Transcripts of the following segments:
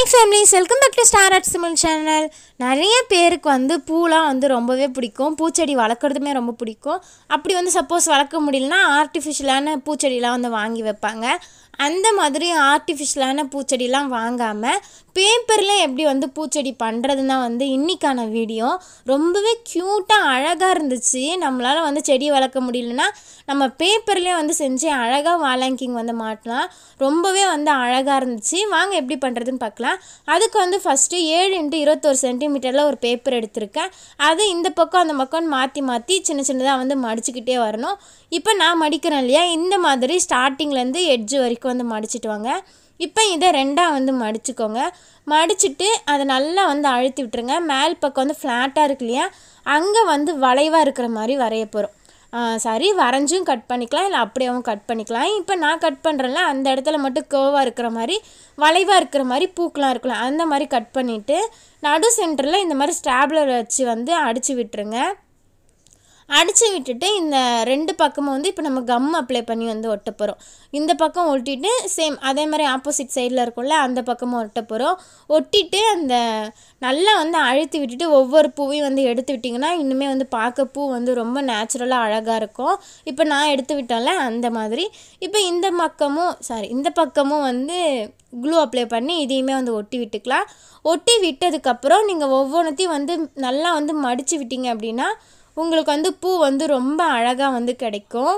families welcome back to star art சிமில் channel நிறைய பேருக்கு வந்து பூலாம் வந்து ரொம்பவே பிடிக்கும் பூச்செடி வளர்க்குறதுமே ரொம்ப பிடிக்கும் அப்படி வந்து சப்போஸ் வளர்க்க முடியலனா ஆர்டிஃபிஷியலான பூச்செடிலாம் வந்து வாங்கி வைப்பாங்க அந்த மாதிரி ஆர்டிஃபிஷியலான பூச்செடிலாம் வாங்காமல் பேப்பரில் எப்படி வந்து பூச்செடி பண்ணுறதுன்னு தான் வந்து இன்றைக்கான வீடியோ ரொம்பவே க்யூட்டாக அழகாக இருந்துச்சு நம்மளால் வந்து செடி வளர்க்க முடியலனா நம்ம பேப்பர்லேயே வந்து செஞ்சு அழகாக வாலாங்கிங் வந்து மாட்டலாம் ரொம்பவே வந்து அழகாக இருந்துச்சு வாங்க எப்படி பண்ணுறதுன்னு பார்க்கலாம் அதுக்கு வந்து ஃபஸ்ட்டு ஏழு இன்ட்டு இருபத்தொரு சென்டிமீட்டரில் ஒரு பேப்பர் எடுத்திருக்கேன் அதை இந்த பக்கம் அந்த பக்கம் மாற்றி மாற்றி சின்ன சின்னதாக வந்து மடிச்சுக்கிட்டே வரணும் இப்போ நான் மடிக்கிறேன் இல்லையா இந்த மாதிரி ஸ்டார்டிங்லேருந்து எட்ஜ் வரைக்கும் வந்து மடிச்சிட்டு வாங்க இப்போ இதை ரெண்டாக வந்து மடிச்சுக்கோங்க மடிச்சுட்டு அதை நல்லா வந்து அழுத்தி விட்டுருங்க மேல் பக்கம் வந்து ஃப்ளாட்டாக இருக்கு இல்லையா அங்கே வந்து வளைவாக இருக்கிற மாதிரி வரைய போகிறோம் சரி வரைஞ்சும் கட் பண்ணிக்கலாம் இல்லை அப்படியேவும் கட் பண்ணிக்கலாம் இப்போ நான் கட் பண்ணுறேன்ல அந்த இடத்துல மட்டும் கேர்வாக இருக்கிற மாதிரி வளைவாக இருக்கிற மாதிரி பூக்கெலாம் இருக்கலாம் அந்த மாதிரி கட் பண்ணிவிட்டு நடு சென்டரில் இந்த மாதிரி ஸ்டாப்லர் வச்சு வந்து அடித்து விட்டுருங்க அடித்து விட்டுட்டு இந்த ரெண்டு பக்கமும் வந்து இப்போ நம்ம கம் அப்ளை பண்ணி வந்து ஒட்ட போகிறோம் இந்த பக்கம் ஒட்டிட்டு சேம் அதே மாதிரி ஆப்போசிட் சைடில் இருக்கும்ல அந்த பக்கமும் ஒட்ட போகிறோம் ஒட்டிட்டு அந்த நல்லா வந்து அழுத்தி விட்டுட்டு ஒவ்வொரு பூவையும் வந்து எடுத்து விட்டிங்கன்னா இன்னுமே வந்து பார்க்க பூ வந்து ரொம்ப நேச்சுரலாக அழகாக இருக்கும் இப்போ நான் எடுத்து விட்டேன்ல அந்த மாதிரி இப்போ இந்த பக்கமும் சாரி இந்த பக்கமும் வந்து க்ளூ அப்ளை பண்ணி இதையுமே வந்து ஒட்டி விட்டுக்கலாம் ஒட்டி விட்டதுக்கப்புறம் நீங்கள் ஒவ்வொன்றத்தையும் வந்து நல்லா வந்து மடித்து விட்டீங்க அப்படின்னா உங்களுக்கு வந்து பூ வந்து ரொம்ப அழகாக வந்து கிடைக்கும்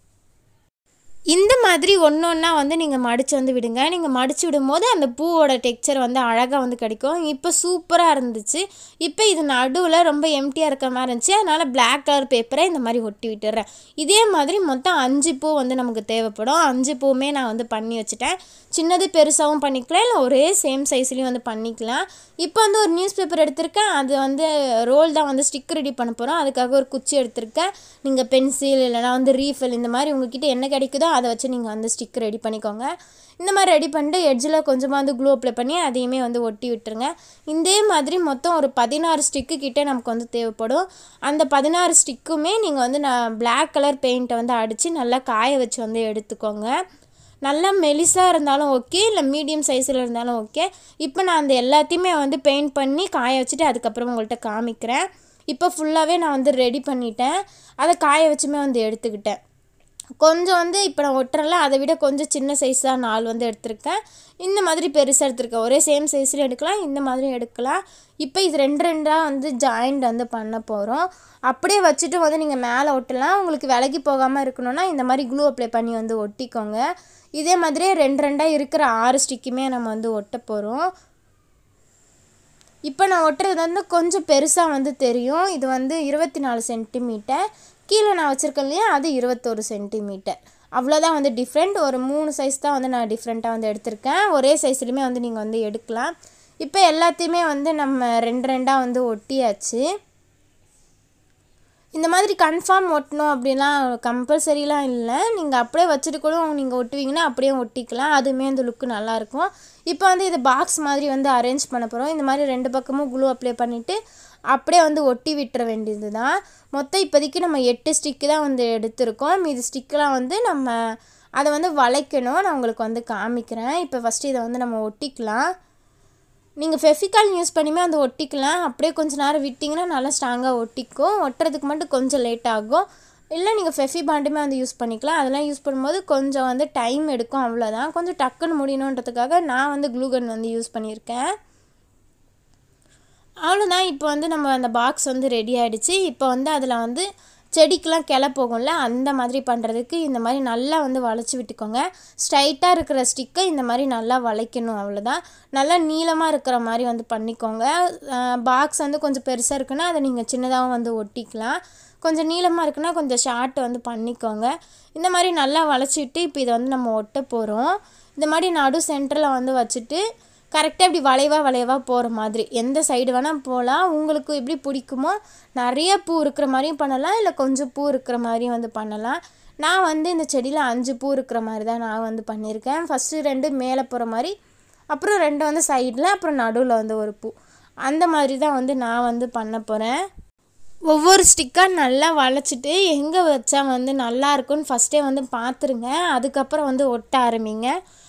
இந்த மாதிரி ஒன்று ஒன்றா வந்து நீங்கள் மடித்து வந்து விடுங்க நீங்கள் மடித்து விடும்போது அந்த பூவோட டெக்ஸ்சர் வந்து அழகாக வந்து கிடைக்கும் இப்போ சூப்பராக இருந்துச்சு இப்போ இது நடுவில் ரொம்ப எம்டியாக இருக்கிற மாதிரி இருந்துச்சு அதனால் பிளாக் கலர் பேப்பரை இந்த மாதிரி ஒட்டி விட்டுறேன் இதே மாதிரி மொத்தம் அஞ்சு பூ வந்து நமக்கு தேவைப்படும் அஞ்சு பூவுமே நான் வந்து பண்ணி வச்சுட்டேன் சின்னது பெருசாகவும் பண்ணிக்கலாம் இல்லை ஒரே சேம் சைஸ்லேயும் வந்து பண்ணிக்கலாம் இப்போ வந்து ஒரு நியூஸ் பேப்பர் எடுத்திருக்கேன் அது வந்து ரோல் தான் வந்து ஸ்டிக் ரெடி பண்ண போகிறோம் அதுக்காக ஒரு குச்சி எடுத்திருக்கேன் நீங்கள் பென்சில் இல்லைனா வந்து ரீஃபில் இந்த மாதிரி உங்ககிட்ட என்ன கிடைக்குதோ அதை வச்சு நீங்கள் வந்து ஸ்டிக் ரெடி பண்ணிக்கோங்க இந்த மாதிரி ரெடி பண்ணிட்டு எட்ஜில் கொஞ்சமாக வந்து க்ளூ அப்ளை பண்ணி அதையுமே வந்து ஒட்டி விட்டுருங்க இதே மாதிரி மொத்தம் ஒரு பதினாறு ஸ்டிக்கு கிட்டே நமக்கு வந்து தேவைப்படும் அந்த பதினாறு ஸ்டிக்குமே நீங்கள் வந்து நான் பிளாக் கலர் பெயிண்ட்டை வந்து அடித்து நல்லா காய வச்சு வந்து எடுத்துக்கோங்க நல்லா மெலிசாக இருந்தாலும் ஓகே இல்லை மீடியம் சைஸில் இருந்தாலும் ஓகே இப்போ நான் அந்த எல்லாத்தையுமே வந்து பெயிண்ட் பண்ணி காய வச்சுட்டு அதுக்கப்புறம் உங்கள்கிட்ட காமிக்கிறேன் இப்போ ஃபுல்லாகவே நான் வந்து ரெடி பண்ணிட்டேன் அதை காய வச்சுமே வந்து எடுத்துக்கிட்டேன் கொஞ்சம் வந்து இப்போ நான் ஒட்டுறல அதை விட கொஞ்சம் சின்ன சைஸாக நாள் வந்து எடுத்திருக்கேன் இந்த மாதிரி பெருசாக எடுத்திருக்கேன் ஒரே சேம் சைஸ்லையும் எடுக்கலாம் இந்த மாதிரியும் எடுக்கலாம் இப்போ இது ரெண்டு ரெண்டாக வந்து ஜாயிண்ட் வந்து பண்ண போகிறோம் அப்படியே வச்சுட்டு வந்து நீங்கள் மேலே ஒட்டலாம் உங்களுக்கு விலகி போகாமல் இருக்கணும்னா இந்த மாதிரி க்ளூ அப்ளை பண்ணி வந்து ஒட்டிக்கோங்க இதே மாதிரியே ரெண்டு ரெண்டாக இருக்கிற ஆறு ஸ்டிக்குமே நம்ம வந்து ஒட்ட போகிறோம் இப்போ நான் ஒட்டுறது வந்து கொஞ்சம் பெருசாக வந்து தெரியும் இது வந்து இருபத்தி நாலு சென்டிமீட்டர் கீழே நான் வச்சுருக்கேன் இல்லையா அது இருபத்தொரு சென்டிமீட்டர் அவ்வளோதான் வந்து டிஃப்ரெண்ட் ஒரு மூணு சைஸ் தான் வந்து நான் டிஃப்ரெண்ட்டாக வந்து எடுத்திருக்கேன் ஒரே சைஸ்லையுமே வந்து நீங்கள் வந்து எடுக்கலாம் இப்போ எல்லாத்தையுமே வந்து நம்ம ரெண்டு ரெண்டாக வந்து ஒட்டியாச்சு இந்த மாதிரி கன்ஃபார்ம் ஒட்டணும் அப்படிலாம் கம்பல்சரிலாம் இல்லை நீங்கள் அப்படியே வச்சுட்டு கூட நீங்கள் ஒட்டுவீங்கன்னா அப்படியே ஒட்டிக்கலாம் அதுவுமே அந்த லுக்கு நல்லாயிருக்கும் இப்போ வந்து இது பாக்ஸ் மாதிரி வந்து அரேஞ்ச் பண்ண போகிறோம் இந்த மாதிரி ரெண்டு பக்கமும் குளூ அப்ளை பண்ணிவிட்டு அப்படியே வந்து ஒட்டி விட்டுற வேண்டியது தான் மொத்தம் இப்போதைக்கு நம்ம எட்டு ஸ்டிக்கு தான் வந்து எடுத்திருக்கோம் மீதி ஸ்டிக்கெலாம் வந்து நம்ம அதை வந்து வளைக்கணும் நான் உங்களுக்கு வந்து காமிக்கிறேன் இப்போ ஃபஸ்ட்டு இதை வந்து நம்ம ஒட்டிக்கலாம் நீங்கள் ஃபெஃபிகால் யூஸ் பண்ணியுமே அந்த ஒட்டிக்கலாம் அப்படியே கொஞ்சம் நேரம் விட்டிங்கன்னா நல்லா ஸ்ட்ராங்காக ஒட்டிக்கும் ஒட்டுறதுக்கு மட்டும் கொஞ்சம் லேட் ஆகும் இல்லை நீங்கள் ஃபெஃபி பாண்டுமே வந்து யூஸ் பண்ணிக்கலாம் அதெல்லாம் யூஸ் பண்ணும்போது கொஞ்சம் வந்து டைம் எடுக்கும் அவ்வளோதான் கொஞ்சம் டக்குன்னு முடியணுன்றதுக்காக நான் வந்து க்ளூகன் வந்து யூஸ் பண்ணியிருக்கேன் அவ்வளோதான் இப்போ வந்து நம்ம அந்த பாக்ஸ் வந்து ரெடி ஆகிடுச்சு இப்போ வந்து அதில் வந்து செடிக்கெலாம் கிளை போகும்ல அந்த மாதிரி பண்ணுறதுக்கு இந்த மாதிரி நல்லா வந்து வளைச்சி விட்டுக்கோங்க ஸ்ட்ரைட்டாக இருக்கிற ஸ்டிக்கை இந்த மாதிரி நல்லா வளைக்கணும் அவ்வளோதான் நல்லா நீளமாக இருக்கிற மாதிரி வந்து பண்ணிக்கோங்க பாக்ஸ் வந்து கொஞ்சம் பெருசாக இருக்குன்னா அதை நீங்கள் சின்னதாகவும் வந்து ஒட்டிக்கலாம் கொஞ்சம் நீளமாக இருக்குன்னா கொஞ்சம் ஷார்ட் வந்து பண்ணிக்கோங்க இந்த மாதிரி நல்லா வளைச்சி விட்டு இப்போ இதை வந்து நம்ம ஒட்ட போகிறோம் இந்த மாதிரி நடு சென்டரில் வந்து வச்சுட்டு கரெக்டாக இப்படி வளைவாக வளைவாக போகிற மாதிரி எந்த சைடு வேணால் போகலாம் உங்களுக்கு எப்படி பிடிக்குமோ நிறைய பூ இருக்கிற மாதிரியும் பண்ணலாம் இல்லை கொஞ்சம் பூ இருக்கிற மாதிரியும் வந்து பண்ணலாம் நான் வந்து இந்த செடியில் அஞ்சு பூ இருக்கிற மாதிரி தான் நான் வந்து பண்ணியிருக்கேன் ஃபஸ்ட்டு ரெண்டு மேலே போகிற மாதிரி அப்புறம் ரெண்டு வந்து சைடில் அப்புறம் நடுவில் வந்து ஒரு பூ அந்த மாதிரி தான் வந்து நான் வந்து பண்ண போகிறேன் ஒவ்வொரு ஸ்டிக்காக நல்லா வளைச்சிட்டு எங்கே வச்சா வந்து நல்லா இருக்கும்னு ஃபஸ்ட்டே வந்து பார்த்துருங்க அதுக்கப்புறம் வந்து ஒட்ட ஆரம்பிங்க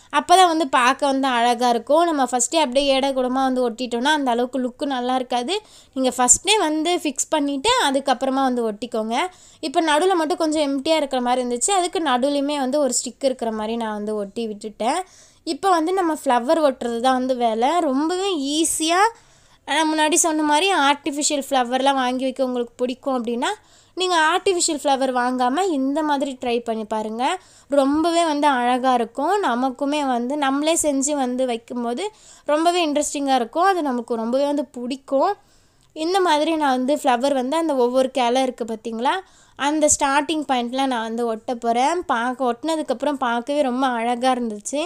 அப்போ தான் வந்து பார்க்க வந்து அழகாக இருக்கும் நம்ம ஃபஸ்ட்டே அப்படியே ஏட கூடமாக வந்து ஒட்டிட்டோம்னா அந்த அளவுக்கு லுக்கு நல்லா இருக்காது நீங்கள் ஃபஸ்ட்டே வந்து ஃபிக்ஸ் பண்ணிவிட்டு அதுக்கப்புறமா வந்து ஒட்டிக்கோங்க இப்போ நடுவில் மட்டும் கொஞ்சம் எம்டியாக இருக்கிற மாதிரி இருந்துச்சு அதுக்கு நடுவுலையுமே வந்து ஒரு ஸ்டிக் இருக்கிற மாதிரி நான் வந்து ஒட்டி விட்டுட்டேன் இப்போ வந்து நம்ம ஃப்ளவர் ஒட்டுறது தான் வந்து வேலை ரொம்பவே ஈஸியாக நான் முன்னாடி சொன்ன மாதிரி ஆர்டிஃபிஷியல் ஃப்ளவர்லாம் வாங்கி வைக்க உங்களுக்கு பிடிக்கும் அப்படின்னா நீங்கள் ஆர்டிஃபிஷியல் ஃப்ளவர் வாங்காமல் இந்த மாதிரி ட்ரை பண்ணி பாருங்கள் ரொம்பவே வந்து அழகாக இருக்கும் நமக்குமே வந்து நம்மளே செஞ்சு வந்து வைக்கும்போது ரொம்பவே இன்ட்ரெஸ்டிங்காக இருக்கும் அது நமக்கு ரொம்பவே வந்து பிடிக்கும் இந்த மாதிரி நான் வந்து ஃப்ளவர் வந்து அந்த ஒவ்வொரு கிளை இருக்குது பார்த்தீங்களா அந்த ஸ்டார்டிங் பாயிண்டில் நான் வந்து ஒட்ட போகிறேன் பார்க்க ஒட்டினதுக்கப்புறம் பார்க்கவே ரொம்ப அழகாக இருந்துச்சு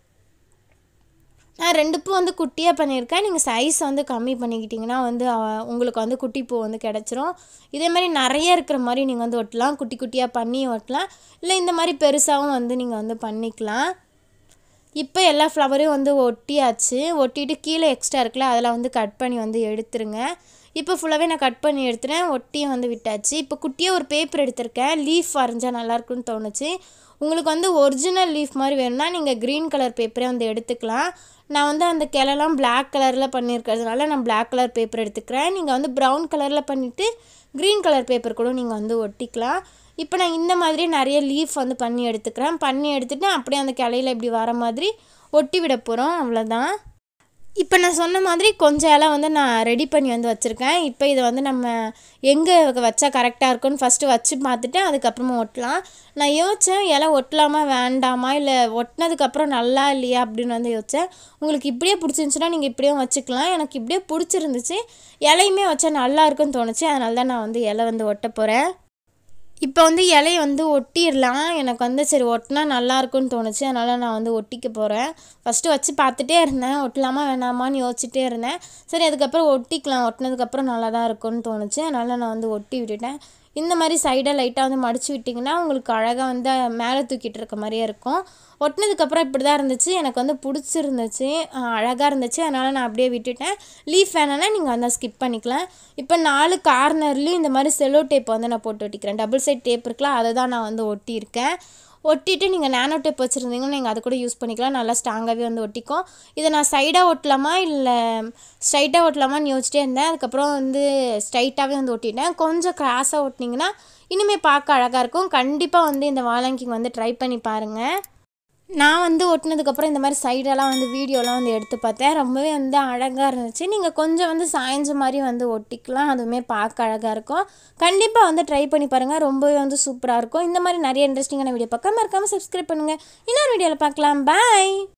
நான் ரெண்டு பூ வந்து குட்டியாக பண்ணியிருக்கேன் நீங்கள் சைஸ் வந்து கம்மி பண்ணிக்கிட்டிங்கன்னா வந்து அஹ், உங்களுக்கு வந்து குட்டி பூ வந்து கிடச்சிரும் இதே மாதிரி நிறைய இருக்கிற மாதிரி நீங்கள் வந்து ஒட்டலாம் குட்டி குட்டியாக பண்ணி ஒட்டலாம் இல்லை இந்த மாதிரி பெருசாகவும் வந்து நீங்கள் வந்து பண்ணிக்கலாம் இப்போ எல்லா ஃப்ளவரையும் வந்து ஒட்டியாச்சு ஒட்டிட்டு கீழே எக்ஸ்ட்ரா இருக்குல்ல அதெல்லாம் வந்து கட் பண்ணி வந்து எடுத்துருங்க இப்போ ஃபுல்லாகவே நான் கட் பண்ணி எடுத்துட்டேன் ஒட்டியும் வந்து விட்டாச்சு இப்போ குட்டியாக ஒரு பேப்பர் எடுத்திருக்கேன் லீஃப் வரைஞ்சா நல்லாயிருக்குன்னு தோணுச்சு உங்களுக்கு வந்து ஒரிஜினல் லீஃப் மாதிரி வேணும்னா நீங்கள் க்ரீன் கலர் பேப்பரே வந்து எடுத்துக்கலாம் நான் வந்து அந்த கிளைலாம் Black கலரில் பண்ணியிருக்கிறதுனால நான் Black கலர் பேப்பர் எடுத்துக்கிறேன் நீங்கள் வந்து ப்ரௌன் கலரில் பண்ணிவிட்டு க்ரீன் கலர் பேப்பர் கூட நீங்கள் வந்து ஒட்டிக்கலாம் இப்போ நான் இந்த மாதிரி நிறைய லீஃப் வந்து பண்ணி எடுத்துக்கிறேன் பண்ணி எடுத்துட்டு அப்படியே அந்த கிளையில இப்படி வர மாதிரி ஒட்டி விட போகிறோம் அவ்வளோதான் இப்போ நான் சொன்ன மாதிரி கொஞ்சம் இலை வந்து நான் ரெடி பண்ணி வந்து வச்சுருக்கேன் இப்போ இதை வந்து நம்ம எங்கே வச்சா கரெக்டாக இருக்கும்னு ஃபஸ்ட்டு வச்சு பார்த்துட்டு அதுக்கப்புறமா ஒட்டலாம் நான் யோசித்தேன் இலை ஒட்டலாமா வேண்டாமா இல்லை ஒட்டினதுக்கப்புறம் நல்லா இல்லையா அப்படின்னு வந்து யோசித்தேன் உங்களுக்கு இப்படியே பிடிச்சிருந்துச்சுன்னா நீங்கள் இப்படியும் வச்சுக்கலாம் எனக்கு இப்படியே பிடிச்சிருந்துச்சு இலையுமே வச்சா நல்லா இருக்குன்னு தோணுச்சு அதனால தான் நான் வந்து இலை வந்து ஒட்ட போகிறேன் இப்போ வந்து இலைய வந்து ஒட்டிடலாம் எனக்கு வந்து சரி ஒட்டினா நல்லா இருக்கும்னு தோணுச்சு அதனால் நான் வந்து ஒட்டிக்க போகிறேன் ஃபஸ்ட்டு வச்சு பார்த்துட்டே இருந்தேன் ஒட்டலாமா வேணாமான்னு யோசிச்சுட்டே இருந்தேன் சரி அதுக்கப்புறம் ஒட்டிக்கலாம் ஒட்டினதுக்கப்புறம் நல்லா தான் இருக்கும்னு தோணுச்சு அதனால் நான் வந்து ஒட்டி விட்டுட்டேன் இந்த மாதிரி சைடாக லைட்டாக வந்து மடித்து விட்டிங்கன்னா உங்களுக்கு அழகாக வந்து மேலே தூக்கிட்டு இருக்க மாதிரியே இருக்கும் ஒட்டினதுக்கப்புறம் இப்படி தான் இருந்துச்சு எனக்கு வந்து பிடிச்சிருந்துச்சு அழகாக இருந்துச்சு அதனால் நான் அப்படியே விட்டுட்டேன் லீஃப் வேணான்னா நீங்கள் வந்து ஸ்கிப் பண்ணிக்கலாம் இப்போ நாலு கார்னர்லேயும் இந்த மாதிரி செலோ டேப் வந்து நான் போட்டு ஒட்டிக்கிறேன் டபுள் சைட் டேப் இருக்குல்ல அதை தான் நான் வந்து ஒட்டியிருக்கேன் ஒட்டிட்டு நீங்கள் நேனோ டேப் வச்சுருந்தீங்கன்னா நீங்கள் அதை கூட யூஸ் பண்ணிக்கலாம் நல்லா ஸ்ட்ராங்காகவே வந்து ஒட்டிக்கும் இதை நான் சைடாக ஒட்டலாமா இல்லை ஸ்ட்ரைட்டாக ஒட்டலாமான்னு யோசிச்சிட்டே இருந்தேன் அதுக்கப்புறம் வந்து ஸ்ட்ரைட்டாகவே வந்து ஒட்டிட்டேன் கொஞ்சம் கிராஸாக ஒட்டினீங்கன்னா இனிமேல் பார்க்க அழகாக இருக்கும் கண்டிப்பாக வந்து இந்த வாலங்கிங் வந்து ட்ரை பண்ணி பாருங்கள் நான் வந்து ஒட்டினதுக்கப்புறம் இந்த மாதிரி சைடெல்லாம் வந்து வீடியோலாம் வந்து எடுத்து பார்த்தேன் ரொம்பவே வந்து அழகாக இருந்துச்சு நீங்கள் கொஞ்சம் வந்து சாய்ஞ்ச மாதிரி வந்து ஒட்டிக்கலாம் அதுவுமே பார்க்க அழகாக இருக்கும் கண்டிப்பாக வந்து ட்ரை பண்ணி பாருங்கள் ரொம்பவே வந்து சூப்பராக இருக்கும் இந்த மாதிரி நிறைய இன்ட்ரெஸ்டிங்கான வீடியோ பார்க்காம இருக்காமல் சப்ஸ்கிரைப் பண்ணுங்கள் இன்னொரு வீடியோவில் பார்க்கலாம் பாய்